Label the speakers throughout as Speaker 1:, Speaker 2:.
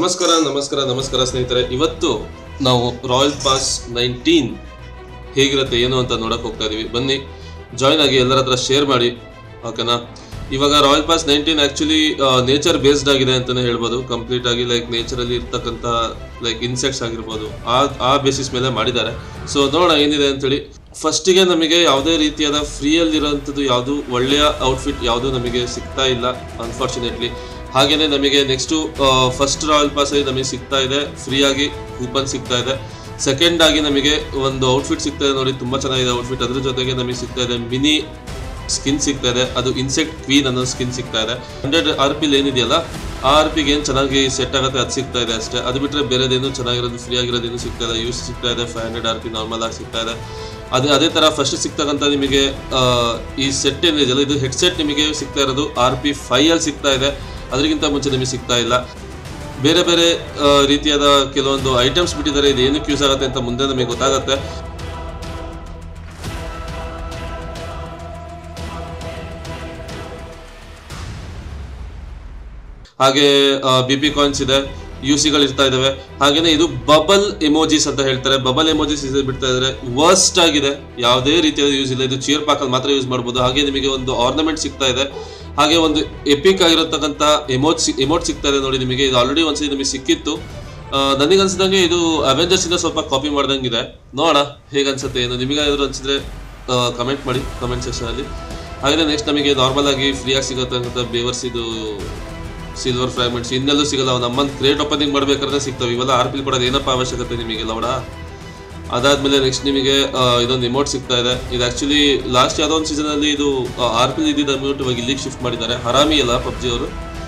Speaker 1: ನಮಸ್ಕಾರ ನಮಸ್ಕಾರ ನಮಸ್ಕಾರ ಸ್ನೇಹಿತರೆ ಇವತ್ತು ನಾವು ರಾಯಲ್ ಪಾಸ್ ನೈನ್ಟೀನ್ ಹೇಗಿರುತ್ತೆ ಏನು ಅಂತ ನೋಡಕ್ ಹೋಗ್ತಾ ಇದೀವಿ ಬನ್ನಿ ಜಾಯ್ನ್ ಆಗಿ ಎಲ್ಲರ ಹತ್ರ ಶೇರ್ ಮಾಡಿ ಓಕೆನಾ ಇವಾಗ royal pass nineteen actually nature based ಆಗಿದೆ ಅಂತಾನೆ ಹೇಳ್ಬೋದು ಕಂಪ್ಲೀಟ್ ಆಗಿ ಲೈಕ್ ನೇಚರಲ್ಲಿ ಇರ್ತಕ್ಕಂಥ ಲೈಕ್ ಇನ್ಸೆಕ್ಟ್ಸ್ ಆಗಿರ್ಬೋದು ಆ ಆ ಬೇಸಿಸ್ ಮೇಲೆ ಮಾಡಿದ್ದಾರೆ ಸೊ ನೋಡೋಣ ಏನಿದೆ ಅಂತೇಳಿ ಫಸ್ಟಿಗೆ ನಮಗೆ ಯಾವುದೇ ರೀತಿಯಾದ ಫ್ರೀಯಲ್ಲಿರೋಂಥದ್ದು ಯಾವುದು ಒಳ್ಳೆಯ ಔಟ್ಫಿಟ್ ಯಾವುದು ನಮಗೆ ಸಿಗ್ತಾ ಇಲ್ಲ ಅನ್ಫಾರ್ಚುನೇಟ್ಲಿ ಹಾಗೇನೆ ನಮಗೆ ನೆಕ್ಸ್ಟು ಫಸ್ಟ್ ರಾಯಲ್ ಪಾಸ್ ಅಲ್ಲಿ ನಮಗೆ ಸಿಗ್ತಾ ಇದೆ ಫ್ರೀ ಆಗಿ ಕೂಪನ್ ಸಿಗ್ತಾ ಇದೆ ಸೆಕೆಂಡ್ ಆಗಿ ನಮಗೆ ಒಂದು ಔಟ್ಫಿಟ್ ಸಿಗ್ತಾ ಇದೆ ನೋಡಿ ತುಂಬಾ ಚೆನ್ನಾಗಿದೆ ಔಟ್ಫಿಟ್ ಅದ್ರ ಜೊತೆಗೆ ನಮಗೆ ಸಿಗ್ತಾ ಇದೆ ಮಿನಿ ಸ್ಕಿನ್ ಸಿಗ್ತಾ ಇದೆ ಅದು ಇನ್ಸೆಕ್ಟ್ ಕ್ವೀನ್ ಅನ್ನೋ ಸ್ಕಿನ್ ಸಿಗ್ತಾ ಇದೆ ಹಂಡ್ರೆಡ್ ಆರ್ ಪಿಲ್ ಏನಿದೆಯಲ್ಲ ಆ ಆರ್ ಪಿಗೆ ಏನು ಚೆನ್ನಾಗಿ ಸೆಟ್ ಆಗುತ್ತೆ ಅದು ಸಿಗ್ತಾ ಇದೆ ಅಷ್ಟೇ ಅದು ಬಿಟ್ಟರೆ ಬೇರೆದೇನು ಚೆನ್ನಾಗಿರೋದು ಫ್ರೀ ಆಗಿರೋದೇನು ಸಿಗ್ತಾ ಇದೆ ಯೂಸ್ ಸಿಗ್ತಾ ಇದೆ five hundred R P normal ಆಗಿ ಸಿಗ್ತಾ ಇದೆ ಅದೇ ಅದೇ ಥರ ಫಸ್ಟ್ ಸಿಗ್ತಕ್ಕಂಥ ನಿಮಗೆ ಆ, ಈ ಸೆಟ್ ಏನಿದೆಯಲ್ಲ ಇದು ಹೆಡ್ಸೆಟ್ ನಿಮಗೆ ಸಿಗ್ತಾ ಇರೋದು ಆರ್ ಪಿ ಫೈವ್ ಅಲ್ಲಿ ಸಿಗ್ತಾ ಇದೆ ಅದಕ್ಕಿಂತ ಮುಂಚೆ ನಿಮಗೆ ಸಿಗ್ತಾ ಇಲ್ಲ ಬೇರೆ ಬೇರೆ ಆ, ರೀತಿಯಾದ ಕೆಲವೊಂದು ಐಟಮ್ಸ್ ಬಿಟ್ಟಿದ್ದಾರೆ ಇದು ಏನಕ್ಕೆ ಯೂಸ್ ಆಗುತ್ತೆ ಅಂತ ಮುಂದೆ ನಮಗೆ ಗೊತ್ತಾಗುತ್ತೆ ಹಾಗೆ ಬಿ ಪಿ ಕಾಯಿನ್ಸ್ ಇದೆ ಯು ಸಿಗಳು ಇರ್ತಾ ಇದಾವೆ ಹಾಗೇನೆ ಇದು ಬಬಲ್ ಎಮೋಜಿಸ್ ಅಂತ ಹೇಳ್ತಾರೆ ಬಬಲ್ ಎಮೋಜಿಸ್ ಬಿಡ್ತಾ ಇದ್ದಾರೆ ವರ್ಸ್ಟ್ ಆಗಿದೆ ಯಾವುದೇ ರೀತಿಯಾದ ಯೂಸ್ ಇಲ್ಲ ಇದು ಚೇರ್ ಪಾಕಲ್ಲಿ ಮಾತ್ರ ಯೂಸ್ ಮಾಡ್ಬೋದು ಹಾಗೆ ನಿಮಗೆ ಒಂದು ಆರ್ನಮೆಂಟ್ ಸಿಗ್ತಾ ಇದೆ ಹಾಗೆ ಒಂದು ಎಪಿಕ್ ಆಗಿರತಕ್ಕಂಥ ಎಮೋಟ್ ಎಮೋಟ್ ಸಿಗ್ತಾ ಇದೆ ನೋಡಿ ನಿಮಗೆ ಇದು ಆಲ್ರೆಡಿ ಒಂದ್ಸತಿ ನಿಮಗೆ ಸಿಕ್ಕಿತ್ತು ಆ, ನನಗೆ ಅನ್ಸಿದಂಗೆ ಇದು ಅವೆಂಜರ್ಸ್ ಇಂದ ಸ್ವಲ್ಪ ಕಾಪಿ ಮಾಡ್ದಂಗಿದೆ ನೋಡೋಣ ಹೇಗೆ ಅನ್ಸುತ್ತೆ ಏನು ನಿಮಗಾದ್ರು ಅನ್ಸಿದ್ರೆ ಕಮೆಂಟ್ ಮಾಡಿ ಕಮೆಂಟ್ ಸೆಕ್ಷನ್ ಅಲ್ಲಿ ಹಾಗೆ ನೆಕ್ಸ್ಟ್ ನಮಗೆ ನಾರ್ಮಲ್ ಆಗಿ ಫ್ರೀಯಾಗಿ ಸಿಗತಕ್ಕಂಥ ಬೇವರ್ಸ್ ಇದು ಸಿಲ್ವರ್ ಫ್ರಾಗ್ಮೆಂಟ್ಸ್ ಇನ್ನೆಲ್ಲೂ ಸಿಗಲ್ಲ ಅವ್ನು ನಮ್ಮನ್ನು ಕ್ರೇಟ್ ಓಪನಿಂಗ್ ಮಾಡ್ಬೇಕಾದ್ರೆ ಸಿಗ್ತವೆ ಇವೆಲ್ಲ ಆರ್ ಪಿ ಕೊಡೋದು ಏನಪ್ಪ ಅವಶ್ಯಕತೆ ನಿಮಗೆ ಲವಡ ಅದಾದ್ಮೇಲೆ ನೆಕ್ಸ್ಟ್ ನಿಮಗೆ ಆ, ಇದೊಂದು ಇಮೋಟ್ ಸಿಗ್ತಾ ಇದೆ ಇದು ಆಕ್ಚುಲಿ ಲಾಸ್ಟ್ ಯಾವುದೋ ಒಂದು ಸೀಸನ್ ಅಲ್ಲಿ ಇದು ಆರ್ ಪಿ ಇದ್ದಿದ್ದ ಅಮೌಂಟ್ ಇವಾಗ ಇಲ್ಲಿಗೆ ಶಿಫ್ಟ್ ಮಾಡಿದ್ದಾರೆ ಹರಾಮಿ ಅಲ್ಲ ಪಬ್ಜಿ ಅವರು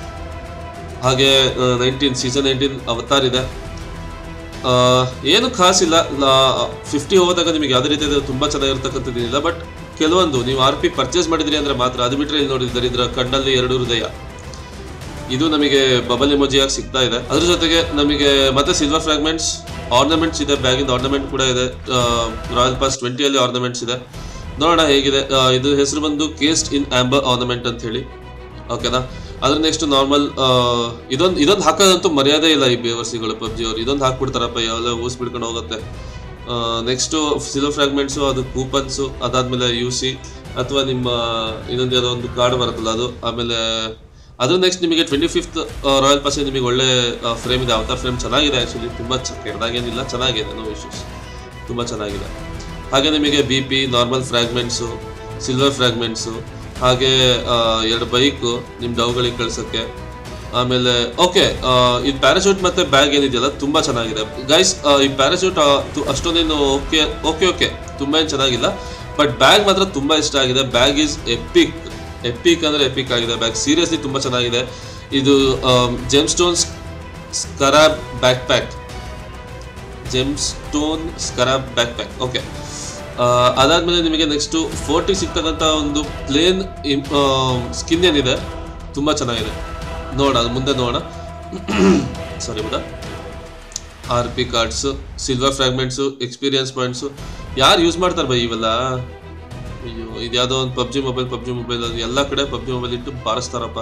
Speaker 1: ಹಾಗೆ ನೈನ್ಟೀನ್ ಸೀಸನ್ ನೈನ್ಟೀನ್ ಅವತಾರ್ ಇದೆ ಆ, ಏನು ಖಾಸ್ ಇಲ್ಲ ಫಿಫ್ಟಿ ಹೋದಾಗ ನಿಮಗೆ ಯಾವುದೇ ರೀತಿಯಾದ ತುಂಬಾ ಚೆನ್ನಾಗಿರ್ತಕ್ಕಂಥದ್ದೇನಿಲ್ಲ ಬಟ್ ಕೆಲವೊಂದು ನೀವು ಆರ್ ಪಿ ಪರ್ಚೇಸ್ ಮಾಡಿದ್ರಿ ಅಂದ್ರೆ ಮಾತ್ರ ಅದು ಬಿಟ್ಟರೆ ಇಲ್ಲಿ ನೋಡಿದ್ದಾರೆ ಇದರ ಕಣ್ಣಲ್ಲಿ ಎರಡು ಹೃದಯ ಇದು ನಮಗೆ ಬಬಲ್ ಎಮೋಜಿಯಾಗಿ ಸಿಗ್ತಾ ಇದೆ ಅದ್ರ ಜೊತೆಗೆ ನಮಗೆ ಮತ್ತೆ ಸಿಲ್ವರ್ ಫ್ರಾಗ್ಮೆಂಟ್ಸ್ ಆರ್ನಮೆಂಟ್ಸ್ ಇದೆ ಬ್ಯಾಗಿಂದ ಆರ್ನಮೆಂಟ್ ಕೂಡ ಇದೆ ರಾಯಲ್ ಪಾಸ್ ಟ್ವೆಂಟಿಯಲ್ಲಿ ಆರ್ನಮೆಂಟ್ಸ್ ಇದೆ ನೋಡೋಣ ಹೇಗಿದೆ ಆ, ಇದು ಹೆಸರು ಬಂದು ಕೇಸ್ಟ್ ಇನ್ ಆಂಬರ್ ಆರ್ನಮೆಂಟ್ ಅಂತ ಹೇಳಿ ಓಕೆನಾ ಅದ್ರ ನೆಕ್ಸ್ಟ್ ನಾರ್ಮಲ್ ಇದೊಂದು ಇದೊಂದು ಹಾಕೋದಂತೂ ಮರ್ಯಾದೆ ಇಲ್ಲ ಈ ಬೇವರ್ಸಿಗಳು ಪಬ್ಜಿ ಅವರು ಇದೊಂದು ಹಾಕ್ಬಿಡ್ತಾರಪ್ಪ ಯಾವೆಲ್ಲ ಊಸ್ ಬಿಡ್ಕೊಂಡು ಹೋಗುತ್ತೆ ನೆಕ್ಸ್ಟು ಸಿಲ್ವರ್ ಫ್ರಾಗ್ಮೆಂಟ್ಸು ಅದು ಕೂಪನ್ಸು ಅದಾದ್ಮೇಲೆ ಯು ಸಿ ಅಥವಾ ನಿಮ್ಮ ಇನ್ನೊಂದು ಯಾವುದೋ ಒಂದು ಕಾರ್ಡ್ ಬರುತ್ತಲ್ಲ ಅದು ಆಮೇಲೆ ಅದು ನೆಕ್ಸ್ಟ್ ನಿಮಗೆ ಟ್ವೆಂಟಿ ಫಿಫ್ತ್ ರಾಯಲ್ ಪಾಸ್ ನಿಮಗೆ ಒಳ್ಳೆ ಫ್ರೇಮ್ ಇದೆ ಅವತಾರ್ ಫ್ರೇಮ್ ಚೆನ್ನಾಗಿದೆ ಆ್ಯಕ್ಚುಲಿ ತುಂಬ ಕೆಟ್ಟದಾಗೇನಿಲ್ಲ ಚೆನ್ನಾಗಿದೆ ನೋ ಇಶ್ಯೂಸ್ ತುಂಬ ಚೆನ್ನಾಗಿದೆ ಹಾಗೆ ನಿಮಗೆ B P normal fragments silver fragments ಹಾಗೆ ಆ, ಎರಡು ಬೈಕು ನಿಮ್ಮ ಡೌಗಳಿಗೆ ಕಳ್ಸೋಕ್ಕೆ ಆಮೇಲೆ ಓಕೆ ಈ ಪ್ಯಾರಾಶೂಟ್ ಮತ್ತೆ ಬ್ಯಾಗ್ ಏನಿದೆಯಲ್ಲ ತುಂಬಾ ಚೆನ್ನಾಗಿದೆ ಗೈಸ್ ಈ ಪ್ಯಾರಾಶೂಟ್ ಅಷ್ಟೊಂದೇನು ಓಕೆ ಓಕೆ ಓಕೆ ತುಂಬಾ ಏನು ಚೆನ್ನಾಗಿಲ್ಲ ಬಟ್ ಬ್ಯಾಗ್ ಮಾತ್ರ ತುಂಬಾ ಇಷ್ಟ ಆಗಿದೆ ಬ್ಯಾಗ್ ಈಸ್ ಎಪಿಕ್ ಎಪಿಕ್ ಅಂದ್ರೆ ಎಪಿಕ್ ಆಗಿದೆ ಬ್ಯಾಗ್ ಸೀರಿಯಸ್ಲಿ ತುಂಬಾ ಚೆನ್ನಾಗಿದೆ ಇದು gemstones scarab backpack gemstone scarab backpack okay ಅದಾದ್ಮೇಲೆ ನಿಮಗೆ ನೆಕ್ಸ್ಟು ಫೋರ್ಟಿ ಸಿಗ್ತಕ್ಕಂಥ ಒಂದು ಪ್ಲೇನ್ ಸ್ಕಿನ್ ಏನಿದೆ ತುಂಬ ಚೆನ್ನಾಗಿದೆ ನೋಡೋಣ ಅದು ಮುಂದೆ ನೋಡೋಣ ಸಾರಿ ಬಿಡ R P cards silver fragments experience points ಯಾರು ಯೂಸ್ ಮಾಡ್ತಾರೆ ಬೈ ಇವೆಲ್ಲ ಅಯ್ಯೋ ಇದ್ಯಾವುದೋ ಒಂದು ಪಬ್ಜಿ ಮೊಬೈಲ್ ಪಬ್ಜಿ ಮೊಬೈಲ್ ಅದು ಎಲ್ಲ ಕಡೆ ಪಬ್ಜಿ ಮೊಬೈಲ್ ಇಟ್ಟು ಬಾರಿಸ್ತಾರಪ್ಪ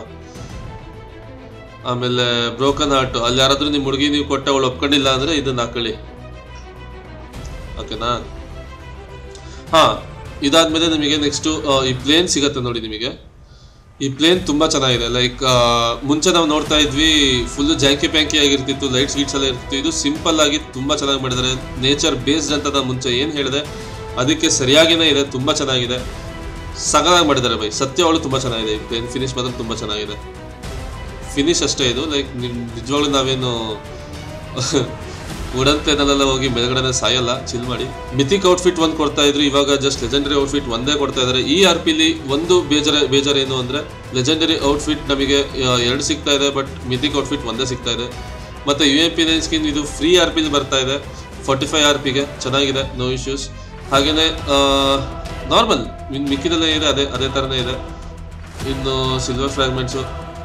Speaker 1: ಆಮೇಲೆ ಬ್ರೋಕನ್ ಹಾರ್ಟ್ ಅಲ್ಲಿ ಯಾರಾದ್ರೂ ನಿಮ್ಮ ಹುಡುಗಿ ನೀವು ಕೊಟ್ಟ ಅವಳು ಒಪ್ಕೊಂಡಿಲ್ಲ ಅಂದ್ರೆ ಇದನ್ನ ಹಾಕೊಳ್ಳಿ ಓಕೆನಾ ಹಾ ಇದಾದ್ಮೇಲೆ ನಿಮಗೆ ನೆಕ್ಸ್ಟ್ ಈ ಪ್ಲೇನ್ ಸಿಗತ್ತೆ ನೋಡಿ ನಿಮಗೆ ಈ ಪ್ಲೇನ್ ತುಂಬಾ ಚೆನ್ನಾಗಿದೆ ಲೈಕ್ ಮುಂಚೆ ನಾವು ನೋಡ್ತಾ ಇದ್ವಿ ಫುಲ್ ಜಾಂಕಿ ಪ್ಯಾಂಕಿ ಆಗಿರ್ತಿತ್ತು ಲೈಟ್ಸ್ ಗೀಟ್ಸ್ ಎಲ್ಲ ಇರ್ತಿತ್ತು ಇದು ಸಿಂಪಲ್ ಆಗಿ ತುಂಬಾ ಚೆನ್ನಾಗಿ ಮಾಡಿದ್ದಾರೆ ನೇಚರ್ ಬೇಸ್ಡ್ ಅಂತ ನಾನು ಮುಂಚೆ ಏನು ಹೇಳಿದೆ ಅದಕ್ಕೆ ಸರಿಯಾಗಿನೇ ಇದೆ ತುಂಬಾ ಚೆನ್ನಾಗಿದೆ ಸಗದಾಗಿ ಮಾಡಿದ್ದಾರೆ ಬೈ ಸತ್ಯ ಅವಳು ತುಂಬಾ ಚೆನ್ನಾಗಿದೆ ಈ ಪ್ಲೇನ್ ಫಿನಿಶ್ ಮಾತ್ರ ತುಂಬಾ ಚೆನ್ನಾಗಿದೆ ಫಿನಿಶ್ ಅಷ್ಟೇ ಇದು ಲೈಕ್ ನಿಜವಾಗ್ಲೂ ನಾವೇನು ವುಡನ್ ಪ್ಲೇನಲ್ಲೆಲ್ಲ ಹೋಗಿ ಮೇಲ್ಗಡೆ ಸಾಯಲ್ಲ ಚಿಲ್ ಮಾಡಿ ಮಿಥಿಕ್ ಔಟ್ಫಿಟ್ ಒಂದು ಕೊಡ್ತಾ ಇದ್ರು ಇವಾಗ ಜಸ್ಟ್ ಲೆಜೆಂಡರಿ ಔಟ್ಫಿಟ್ ಒಂದೇ ಕೊಡ್ತಾ ಇದ್ದಾರೆ ಈ ಆರ್ ಪಿಲಿ ಒಂದು ಬೇಜಾರ ಬೇಜಾರು ಏನು ಅಂದ್ರೆ ಲೆಜೆಂಡರಿ ಔಟ್ಫಿಟ್ ನಮಗೆ ಆ, ಎರಡು ಸಿಗ್ತಾ ಇದೆ ಬಟ್ ಮಿಥಿಕ್ ಔಟ್ಫಿಟ್ ಒಂದೇ ಸಿಗ್ತಾ ಇದೆ ಮತ್ತೆ U A P nine skin ಇದು ಫ್ರೀ ಆರ್ ಪಿಲಿ ಬರ್ತಾ ಇದೆ ಫಾರ್ಟಿ ಫೈವ್ ಆರ್ ಪಿಗೆ ಚೆನ್ನಾಗಿದೆ ನೋ ಇಶ್ಯೂಸ್ ಹಾಗೇನೆ ನಾರ್ಮಲ್ ಮಿಕ್ಕಿದೆಲ್ಲ ಇದೆ ಅದೇ ಅದೇ ಥರನೇ ಇದೆ ಇನ್ನು ಸಿಲ್ವರ್ ಫ್ರಾಗ್ಮೆಂಟ್ಸು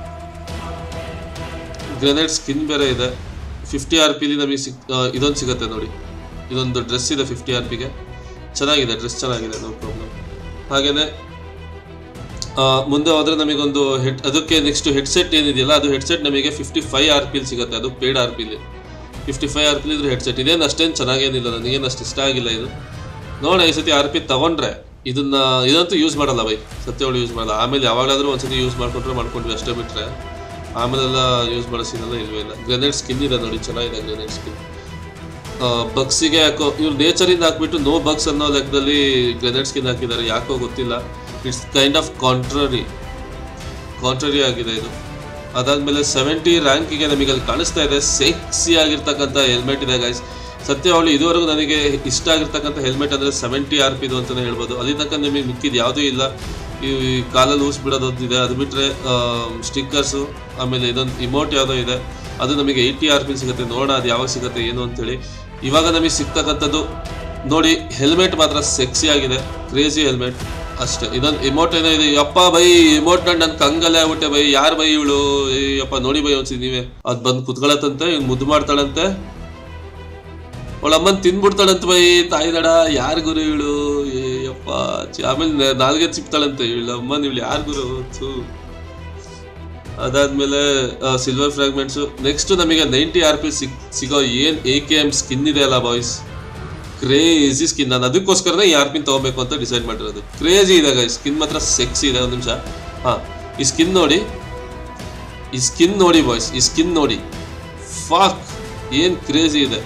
Speaker 1: ಗ್ರೆನೇಡ್ ಸ್ಕಿನ್ ಬೇರೆ ಇದೆ ಫಿಫ್ಟಿ ಆರ್ ಪಿಲಿ ನಮಗೆ ಸಿಕ್ ಇದೊಂದು ಸಿಗುತ್ತೆ ನೋಡಿ ಇದೊಂದು ಡ್ರೆಸ್ ಇದೆ ಫಿಫ್ಟಿ ಆರ್ ಪಿಗೆ ಚೆನ್ನಾಗಿದೆ ಡ್ರೆಸ್ ಚೆನ್ನಾಗಿದೆ ನೋ ಪ್ರಾಬ್ಲಮ್ ಹಾಗೆಯೇ ಆ, ಮುಂದೆ ಹೋದ್ರೆ ನಮಗೊಂದು ಹೆಡ್ ಅದಕ್ಕೆ ನೆಕ್ಸ್ಟ್ ಹೆಡ್ಸೆಟ್ ಏನಿದೆಯಲ್ಲ ಅದು ಹೆಡ್ಸೆಟ್ ನಮಗೆ ಫಿಫ್ಟಿ ಫೈವ್ ಆರ್ ಪಿಲ್ ಸಿಗುತ್ತೆ ಅದು ಪೇಡ್ ಆರ್ ಪಿಲಿ ಫಿಫ್ಟಿ ಫೈವ್ ಆರ್ ಪಿಲ್ ಇದ್ರೆ ಹೆಡ್ಸೆಟ್ ಇದೇನು ಅಷ್ಟೇನು ಚೆನ್ನಾಗೇನಿಲ್ಲ ನನಗೇನು ಅಷ್ಟು ಇಷ್ಟ ಆಗಿಲ್ಲ ಇದು ನೋಡೋಣ ಈ ಸತಿ ಆರ್ ಪಿ ತಗೊಂಡ್ರೆ ಇದನ್ನ ಇದಂತೂ ಯೂಸ್ ಮಾಡಲ್ಲ ಬೈ ಸತ್ಯವಳು ಯೂಸ್ ಮಾಡಲ್ಲ ಆಮೇಲೆ ಯಾವಾಗಲಾದ್ರೂ ಒಂದ್ಸತಿ ಯೂಸ್ ಮಾಡ್ಕೊಂಡ್ರೆ ಮಾಡ್ಕೊಂಡ್ವಿ ಅಷ್ಟೇ ಬಿಟ್ರೆ ಆಮೇಲೆಲ್ಲ ಯೂಸ್ ಮಾಡೋ ಸೀನೆಲ್ಲ ಇಲ್ವೇ ಇಲ್ಲ ಗ್ರೆನೇಡ್ ಸ್ಕಿನ್ ಇದೆ ನೋಡಿ ಚೆನ್ನಾಗಿದೆ ಗ್ರೆನೇಡ್ ಸ್ಕಿನ್ ಬಗ್ಸಿಗೆ ಯಾಕೋ ಇವ್ರು ನೇಚರಿಂದ ಹಾಕ್ಬಿಟ್ಟು ನೋ ಬಗ್ಸ್ ಅನ್ನೋ ಲೆಕ್ಕದಲ್ಲಿ ಗ್ರೆನೇಡ್ ಸ್ಕಿನ್ ಹಾಕಿದ್ದಾರೆ ಯಾಕೋ ಗೊತ್ತಿಲ್ಲ it's kind of contrary contrary ಆಗಿದೆ ಇದು ಅದಾದ್ಮೇಲೆ ಸೆವೆಂಟಿ ರ್ಯಾಂಕಿಗೆ ನಮಗೆ ಅಲ್ಲಿ ಕಾಣಿಸ್ತಾ ಇದೆ ಸೆಕ್ಸಿ ಆಗಿರ್ತಕ್ಕಂಥ ಹೆಲ್ಮೆಟ್ ಇದೆ ಗೈಸ್ ಸತ್ಯವಾಗ್ಲು ಇದುವರೆಗೂ ನನಗೆ ಇಷ್ಟ ಆಗಿರ್ತಕ್ಕಂಥ ಹೆಲ್ಮೆಟ್ ಅಂದರೆ ಸೆವೆಂಟಿ ಆರ್ ಪಿದು ಅಂತಲೇ ಹೇಳ್ಬೋದು ಅಲ್ಲಿ ತನಕ ನಿಮಗೆ ಮಿಕ್ಕಿದ್ದು ಯಾವುದೂ ಇಲ್ಲ ಈ ಕಾಲಲ್ಲಿ ಊಸ್ ಬಿಡೋದೊಂದಿದೆ ಅದು ಬಿಟ್ಟರೆ ಸ್ಟಿಕ್ಕರ್ಸು ಆಮೇಲೆ ಇದೊಂದು ಇಮೋಟ್ ಯಾವುದೋ ಇದೆ ಅದು ನಮಗೆ ಏಯ್ಟಿ ಆರ್ ಪಿ ಸಿಗುತ್ತೆ ನೋಡೋಣ ಅದು ಯಾವಾಗ ಸಿಗುತ್ತೆ ಏನು ಅಂತೇಳಿ ಇವಾಗ ನಮಗೆ ಸಿಗ್ತಕ್ಕಂಥದ್ದು ನೋಡಿ ಹೆಲ್ಮೆಟ್ ಮಾತ್ರ ಸೆಕ್ಸಿ ಆಗಿದೆ ಕ್ರೇಜಿ ಹೆಲ್ಮೆಟ್ ಅಷ್ಟೇ ಇದೊಂದು ಇಮೋಟ್ ಏನೋ ಇದೆ ಯಪ್ಪ ಬೈ ಇಮೋಟ್ ನನ್ನ ಕಂಗಲ್ಲೇ ಆಗ್ಬಿಟ್ಟೆ ಬೈ ಯಾರು ಬೈ ಇವಳು ಯಪ್ಪ ನೋಡಿ ಬೈ ಒಂದ್ಸಿ ನೀವೇ ಅದ್ ಬಂದು ಕುತ್ಕೊಳತ್ತಂತೆ ಇವ್ನು ಮುದ್ದು ಮಾಡ್ತಾಳಂತೆ ಅವಳ ಅಮ್ಮನ್ ತಿನ್ಬಿಡ್ತಾಳಂತ ಬೈ ತಾಯಿ ದಡ ಯಾರ್ ಗುರು ಇವಳು ಯಪ್ಪ ಛೀ, ಆಮೇಲೆ ನ- ನಾಲ್ಗೆ ಚಿಪ್ತಾಳಂತೆ ಇವಳ ಅಮ್ಮನ್ ಇವಳು ಯಾರ್ ಗುರು ಥೂ ಅದಾದ್ಮೇಲೆ ಸಿಲ್ವರ್ ಫ್ರಾಗ್ಮೆಂಟ್ಸ್ ನೆಕ್ಸ್ಟ್ ನಮಗೆ ನೈಂಟಿ ಆರ್ ಪಿ ಸಿಗ್ ಸಿಗೋ ಏನ್ ಎ ಕೆ ಎಮ್ ಸ್ಕಿನ್ ಇದೆ ಅಲ್ಲ ಬಾಯ್ಸ್ ಕ್ರೇಜಿ ಸ್ಕಿನ್ ನಾನು ಅದಕ್ಕೋಸ್ಕರನೇ ಈ ಆರ್ ಪಿನ್ ತಗೋಬೇಕು ಅಂತ ಡಿಸೈಡ್ ಮಾಡಿರೋದು ಕ್ರೇಜಿ ಇದೆ ಗೈ ಸ್ಕಿನ್ ಮಾತ್ರ ಸೆಕ್ಸಿ ಇದೆ ಒಂದು ನಿಮಿಷ ಹಾ ಈ ಸ್ಕಿನ್ ನೋಡಿ ಈ ಸ್ಕಿನ್ ನೋಡಿ ಬಾಯ್ಸ್ ಈ ಸ್ಕಿನ್ ನೋಡಿ ಫಾಕ್ ಏನ್ ಕ್ರೇಜಿ ಇದೆ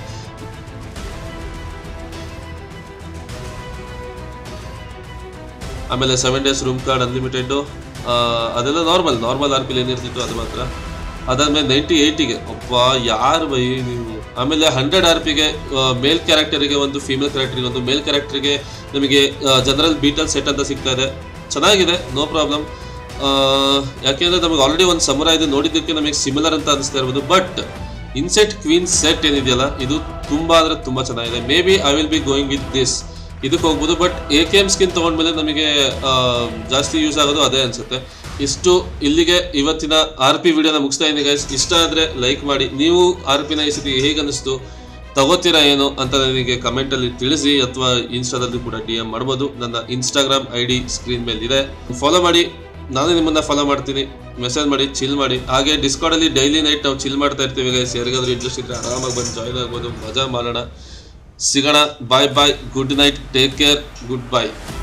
Speaker 1: ಆಮೇಲೆ seven days room card unlimited ಅದೆಲ್ಲ ನಾರ್ಮಲ್ ನಾರ್ಮಲ್ ಆರ್ ಪಿಲ್ ಏನಿರ್ತಿತ್ತು ಅದು ಮಾತ್ರ ಅದಾದ್ಮೇಲೆ ನೈಂಟಿ ಏಯ್ಟಿಗೆ ಒಬ್ಬ ಯಾರು ಬೈ ನೀವು ಆಮೇಲೆ ಹಂಡ್ರೆಡ್ ಆರ್ ಪಿಗೆ ಮೇಲ್ ಕ್ಯಾರೆಕ್ಟರಿಗೆ ಒಂದು ಫೀಮೇಲ್ ಕ್ಯಾರೆಕ್ಟರಿಗೆ ಒಂದು ಮೇಲ್ ಕ್ಯಾರೆಕ್ಟರ್ಗೆ ನಮಗೆ ಜನರಲ್ ಬೀಟಲ್ ಸೆಟ್ ಅಂತ ಸಿಗ್ತಾ ಇದೆ ಚೆನ್ನಾಗಿದೆ ನೋ ಪ್ರಾಬ್ಲಮ್ ಯಾಕೆಂದ್ರೆ ನಮಗೆ ಆಲ್ರೆಡಿ ಒಂದು ಸಮರ ಇದು ನೋಡಿದ್ದಕ್ಕೆ ನಮಗೆ ಸಿಮಿಲರ್ ಅಂತ ಅನಿಸ್ತಾ ಇರ್ಬೋದು ಬಟ್ ಇನ್ಸೆಟ್ ಕ್ವೀನ್ ಸೆಟ್ ಏನಿದೆಯಲ್ಲ ಇದು ತುಂಬಾ ಅಂದ್ರೆ ತುಂಬಾ ಚೆನ್ನಾಗಿದೆ maybe I will be going with this ಇದಕ್ಕೆ ಹೋಗ್ಬೋದು but A K M skin ತೊಗೊಂಡ್ಮೇಲೆ ನಮಗೆ ಆ, ಜಾಸ್ತಿ ಯೂಸ್ ಆಗೋದು ಅದೇ ಅನ್ಸುತ್ತೆ ಇಷ್ಟು ಇಲ್ಲಿಗೆ ಇವತ್ತಿನ ಆರ್ ಪಿ ವಿಡಿಯೋನ ಮುಗಿಸ್ತಾ ಇದ್ದೀನಿ ಗೈಸ್ ಇಷ್ಟ ಆದರೆ ಲೈಕ್ ಮಾಡಿ ನೀವು ಆರ್ ಪಿನ ಈ ಸತಿ ಹೇಗೆ ಅನ್ನಿಸ್ತು ತಗೋತೀರಾ ಏನು ಅಂತ ನನಗೆ ಕಮೆಂಟಲ್ಲಿ ತಿಳಿಸಿ ಅಥವಾ ಇನ್ಸ್ಟಾದಲ್ಲಿ ಕೂಡ ಡಿ ಎಮ್ ಮಾಡ್ಬೋದು ನನ್ನ ಇನ್ಸ್ಟಾಗ್ರಾಮ್ ಐ ಡಿ ಸ್ಕ್ರೀನ್ ಮೇಲೆ ಇದೆ ಫಾಲೋ ಮಾಡಿ ನಾನು ನಿಮ್ಮನ್ನ ಫಾಲೋ ಮಾಡ್ತೀನಿ ಮೆಸೇಜ್ ಮಾಡಿ ಚಿಲ್ ಮಾಡಿ ಹಾಗೆ ಡಿಸ್ಕೌಂಡಲ್ಲಿ ಡೈಲಿ ನೈಟ್ ನಾವು ಚಿಲ್ ಮಾಡ್ತಾ ಇರ್ತೀವಿ ಗೈಸ್ ಯಾರಿಗಾದ್ರೂ ಇಂಟ್ರೆಸ್ಟ್ ಇದ್ರೆ ಆರಾಮಾಗಿ ಬಂದು ಜಾಯ್ನ್ ಆಗ್ಬೋದು ಮಜಾ ಮಾಡೋಣ ಸಿಗೋಣ bye bye good night take care good ಬಾಯ್